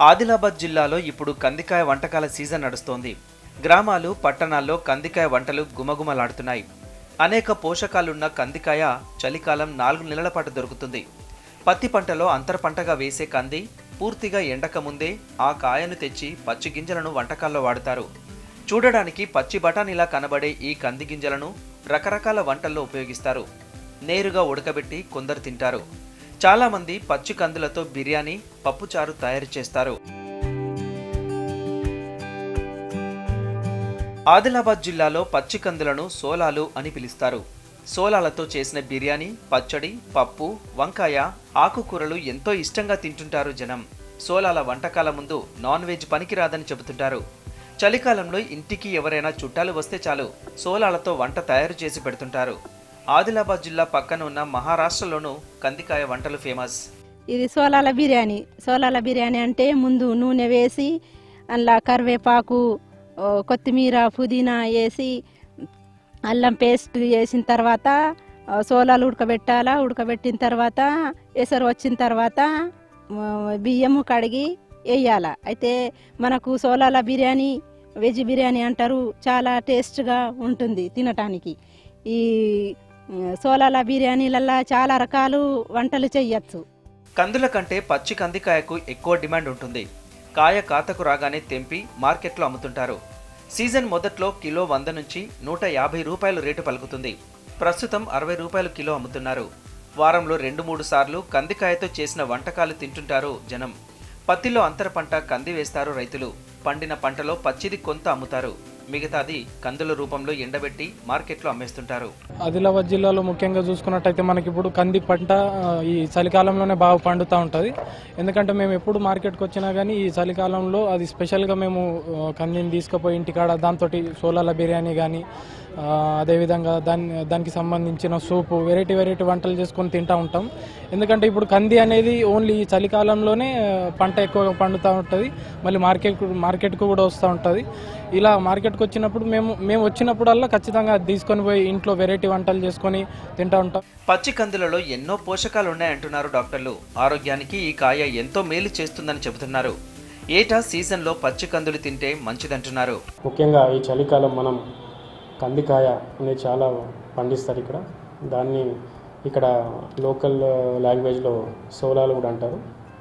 ఆదిలాబాద్ జిల్లాలో ఇప్పుడు కందికాయ వంటకాల సీజన్ నడుస్తోంది గ్రామాలు పట్టణాల్లో కందికాయ వంటలు గుమగుమలాడుతున్నాయి అనేక పోషకాలున్న కందికాయ చలికాలం నాలుగు నెలల పాటు దొరుకుతుంది పత్తి పంటలో అంతర పంటగా వేసే కంది పూర్తిగా ఎండక ముందే ఆ కాయను తెచ్చి పచ్చి గింజలను వంటకాల్లో వాడుతారు చూడడానికి పచ్చి బఠానీలా కనబడే ఈ కంది గింజలను రకరకాల వంటల్లో ఉపయోగిస్తారు నేరుగా ఉడకబెట్టి కొందరు తింటారు చాలామంది పచ్చి కందులతో బిర్యానీ పప్పుచారు తయారు చేస్తారు ఆదిలాబాద్ జిల్లాలో పచ్చి కందులను సోలాలు అని పిలుస్తారు సోలాలతో చేసిన బిర్యానీ పచ్చడి పప్పు వంకాయ ఆకుకూరలు ఎంతో ఇష్టంగా తింటుంటారు జనం సోలాల వంటకాల ముందు నాన్ వెజ్ పనికిరాదని చెబుతుంటారు చలికాలంలో ఇంటికి ఎవరైనా చుట్టాలు వస్తే చాలు సోలాలతో వంట తయారు చేసి పెడుతుంటారు ఆదిలాబాద్ జిల్లా పక్కన ఉన్న మహారాష్ట్రలోనూ కందికాయ వంటలు ఫేమస్ ఇది సోలాల బిర్యానీ సోలాల బిర్యానీ అంటే ముందు నూనె వేసి అందులో కరివేపాకు ఓ, కొత్తిమీర పుదీనా వేసి అల్లం పేస్ట్ వేసిన తర్వాత ఆ, సోలాలు ఉడకబెట్టాలా ఉడకబెట్టిన తర్వాత ఎసరు వచ్చిన తర్వాత ఆ, బియ్యము కడిగి వేయాల అయితే మనకు సోలాల బిర్యానీ వెజ్ బిర్యానీ అంటారు చాలా టేస్ట్గా ఉంటుంది తినటానికి ఈ ఆ, సోలాల బిర్యానీలల్లో చాలా రకాలు వంటలు చెయ్యొచ్చు కందుల కంటే పచ్చి కందికాయకు ఎక్కువ డిమాండ్ ఉంటుంది కాయ కాతకు రాగానే తెంపి మార్కెట్లో అమ్ముతుంటారు సీజన్ మొదట్లో కిలో వంద నుంచి నూట యాభై రూపాయలు రేటు పలుకుతుంది ప్రస్తుతం అరవై రూపాయలు కిలో అమ్ముతున్నారు వారంలో రెండు మూడు సార్లు కందికాయతో చేసిన వంటకాలు తింటుంటారు జనం పత్తిలో అంతర పంట కంది వేస్తారు రైతులు పండిన పంటలో పచ్చిది కొంత అమ్ముతారు మిగతాది కందుల రూపంలో ఎండబెట్టి మార్కెట్లో అమ్మేస్తుంటారు ఆదిలాబాద్ జిల్లాలో ముఖ్యంగా చూసుకున్నట్టయితే మనకి ఇప్పుడు కంది పంట ఆ, ఈ చలికాలంలోనే బాగా పండుతూ ఉంటుంది ఎందుకంటే మేము ఎప్పుడు మార్కెట్కి వచ్చినా కానీ ఈ చలికాలంలో అది స్పెషల్గా మేము ఆ, కందిని తీసుకుపోయి ఇంటికాడ దాంతో సోలాల బిర్యానీ కానీ ఆ, అదేవిధంగా దాని దానికి సంబంధించిన సూపు వెరైటీ వెరైటీ వంటలు చేసుకొని తింటూ ఉంటాం ఎందుకంటే ఇప్పుడు కంది అనేది ఓన్లీ ఈ చలికాలంలోనే ఆ, పంట ఎక్కువగా పండుతూ ఉంటుంది మళ్ళీ మార్కెట్ మార్కెట్కు కూడా వస్తూ ఉంటుంది ఇలా మార్కెట్కి వచ్చినప్పుడు మేము మేము వచ్చినప్పుడల్లా ఖచ్చితంగా అది తీసుకొని పోయి ఇంట్లో వెరైటీ వంటలు చేసుకొని తింటూ ఉంటాం పచ్చి కందులలో ఎన్నో పోషకాలు ఉన్నాయంటున్నారు డాక్టర్లు ఆరోగ్యానికి ఈ కాయ ఎంతో మేలు చేస్తుందని చెబుతున్నారు ఏటా సీజన్లో పచ్చి కందులు తింటే మంచిదంటున్నారు ముఖ్యంగా ఈ చలికాలం మనం కందికాయ అనేది చాలా పండిస్తారు ఇక్కడ దాన్ని ఇక్కడ లోకల్ లాంగ్వేజ్లో సోలాలు కూడా అంటారు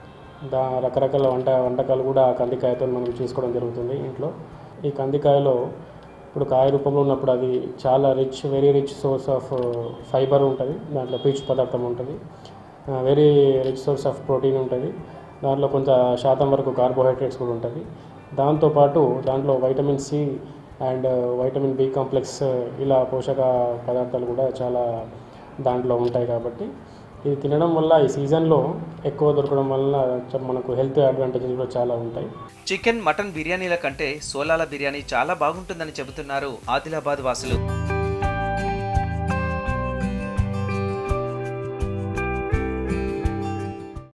దా రకరకాల వంట వంటకాలు కూడా ఆ కందికాయతో మనం చేసుకోవడం జరుగుతుంది ఇంట్లో ఈ కందికాయలో ఇప్పుడు కాయ రూపంలో ఉన్నప్పుడు అది చాలా rich very rich source of fibre ఉంటుంది దాంట్లో పీచు పదార్థం ఉంటుంది very rich source of protein ఉంటుంది దాంట్లో కొంత శాతం వరకు కార్బోహైడ్రేట్స్ కూడా ఉంటుంది దాంతోపాటు దాంట్లో vitamin C and vitamin B complex ఇలా పోషక పదార్థాలు కూడా చాలా దాంట్లో ఉంటాయి కాబట్టి ఇది తినడం వల్ల ఈ సీజన్లో ఎక్కువ దొరకడం వల్ల చ- మనకు హెల్త్ అడ్వాంటేజెస్ కూడా చాలా ఉంటాయి చికెన్ మటన్ బిర్యానీల కంటే సోలాల బిర్యానీ చాలా బాగుంటుందని చెబుతున్నారు ఆదిలాబాద్ వాసులు